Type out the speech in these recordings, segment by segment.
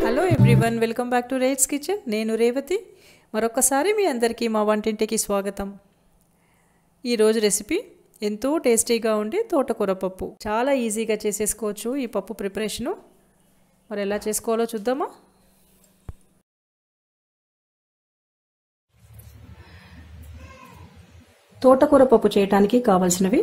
hello everyone welcome back to రేట్స్ kitchen నేను రేవతి మరొకసారి మీ అందరికీ మా వంటింటికి స్వాగతం ఈరోజు రెసిపీ ఎంతో టేస్టీగా ఉండే తోటకూర పప్పు చాలా ఈజీగా చేసేసుకోవచ్చు ఈ పప్పు ప్రిపరేషను మరి ఎలా చేసుకోవాలో చూద్దామా తోటకూర పప్పు చేయటానికి కావలసినవి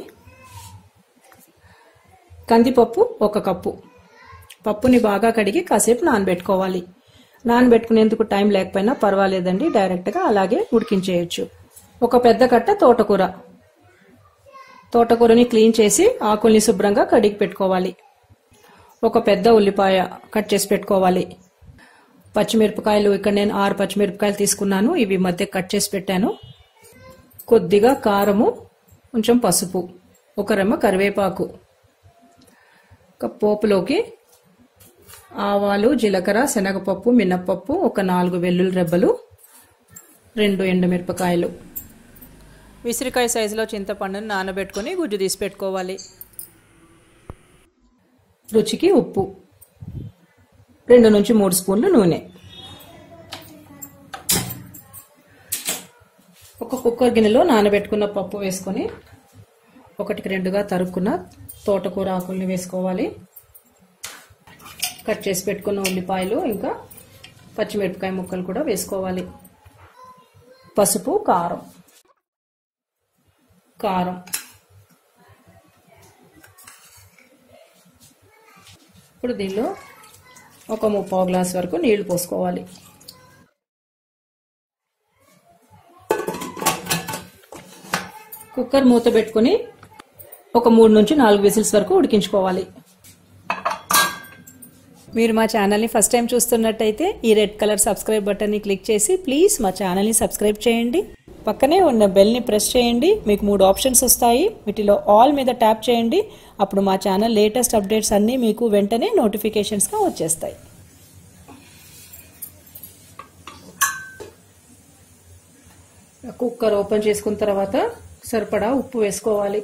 కందిపప్పు ఒక కప్పు పప్పుని బాగా కడిగి కాసేపు నానబెట్టుకోవాలి నానబెట్టుకునేందుకు టైం లేకపోయినా పర్వాలేదండి డైరెక్ట్గా అలాగే ఉడికించేయచ్చు ఒక పెద్ద కట్ట తోటకూర తోటకూరని క్లీన్ చేసి ఆకుల్ని శుభ్రంగా కడిగి పెట్టుకోవాలి ఒక పెద్ద ఉల్లిపాయ కట్ చేసి పెట్టుకోవాలి పచ్చిమిరపకాయలు ఇక్కడ నేను ఆరు పచ్చిమిరపకాయలు తీసుకున్నాను ఇవి మధ్య కట్ చేసి పెట్టాను కొద్దిగా కారము కొంచెం పసుపు ఒక రెమ్మ కరివేపాకు ఒక పోపులోకి ఆవాలు జీలకర్ర శనగపప్పు మినప్పప్పు ఒక నాలుగు వెల్లుల్లి రెబ్బలు రెండు ఎండుమిరపకాయలు విసిరికాయ సైజులో చింతపండుని నానబెట్టుకొని గుజ్జు తీసి పెట్టుకోవాలి రుచికి ఉప్పు రెండు నుంచి మూడు స్పూన్లు నూనె ఒక కుక్కర్ గిన్నెలో నానబెట్టుకున్న పప్పు వేసుకొని ఒకటికి రెండుగా తరుక్కున్న తోటకూర ఆకుల్ని వేసుకోవాలి కట్ చేసి పెట్టుకున్న ఉల్లిపాయలు ఇంకా పచ్చిమిరపకాయ ముక్కలు కూడా వేసుకోవాలి పసుపు కారం కారం ఇప్పుడు దీనిలో ఒక ముప్పావు గ్లాస్ వరకు నీళ్లు పోసుకోవాలి కుక్కర్ మూత పెట్టుకుని ఒక మూడు నుంచి నాలుగు విజిల్స్ వరకు ఉడికించుకోవాలి మీరు మా ఛానల్ని ఫస్ట్ టైం చూస్తున్నట్టయితే ఈ రెడ్ కలర్ సబ్స్క్రైబ్ బటన్ని క్లిక్ చేసి ప్లీజ్ మా ఛానల్ని సబ్స్క్రైబ్ చేయండి పక్కనే ఉన్న బెల్ని ప్రెస్ చేయండి మీకు మూడు ఆప్షన్స్ వస్తాయి వీటిలో ఆల్ మీద ట్యాప్ చేయండి అప్పుడు మా ఛానల్ లేటెస్ట్ అప్డేట్స్ అన్నీ మీకు వెంటనే నోటిఫికేషన్స్గా వచ్చేస్తాయి కుక్కర్ ఓపెన్ చేసుకున్న తర్వాత సరిపడా ఉప్పు వేసుకోవాలి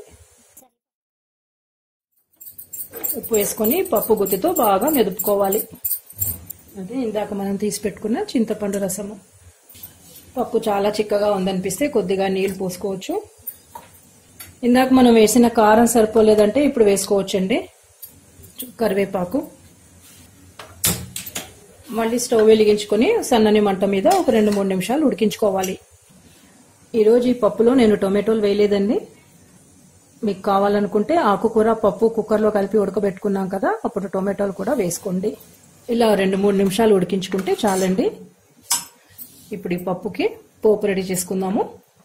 ఉప్పు వేసుకొని పప్పు గుత్తితో బాగా మెదుపుకోవాలి అదే ఇందాక మనం తీసి పెట్టుకున్న చింతపండు రసము పప్పు చాలా చిక్కగా ఉందనిపిస్తే కొద్దిగా నీళ్లు పోసుకోవచ్చు ఇందాక మనం వేసిన కారం సరిపోలేదంటే ఇప్పుడు వేసుకోవచ్చండి కరివేపాకు మళ్ళీ స్టవ్ వెలిగించుకొని సన్నని మంట మీద ఒక రెండు మూడు నిమిషాలు ఉడికించుకోవాలి ఈరోజు ఈ పప్పులో నేను టొమాటోలు వేయలేదండి మీకు కావాలనుకుంటే ఆకుకూర పప్పు కుక్కర్లో కలిపి ఉడకబెట్టుకున్నాం కదా అప్పుడు టొమాటోలు కూడా వేసుకోండి ఇలా రెండు మూడు నిమిషాలు ఉడికించుకుంటే చాలండి ఇప్పుడు ఈ పప్పుకి పోపు రెడీ చేసుకుందాము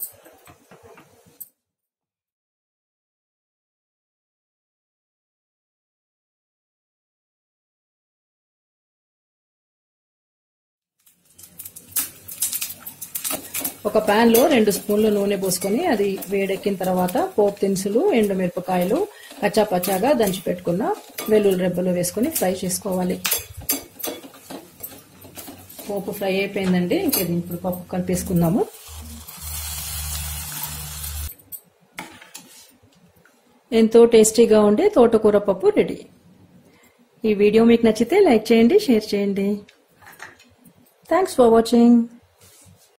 ఒక ప్యాన్ లో రెండు స్పూన్లు నూనె పోసుకొని అది వేడెక్కిన తర్వాత పోపు దినుసులు ఎండుమిరపకాయలు పచ్చా పచ్చాగా దంచి పెట్టుకున్న వెల్లుల్లి రెబ్బలు వేసుకొని ఫ్రై చేసుకోవాలి పోపు ఫ్రై అయిపోయిందండి ఇంకా ఇప్పుడు పప్పు కలిపేసుకుందాము ఎంతో టేస్టీగా ఉండే తోటకూర పప్పు రెడీ ఈ వీడియో మీకు నచ్చితే లైక్ చేయండి షేర్ చేయండి థ్యాంక్స్ ఫర్ వాచింగ్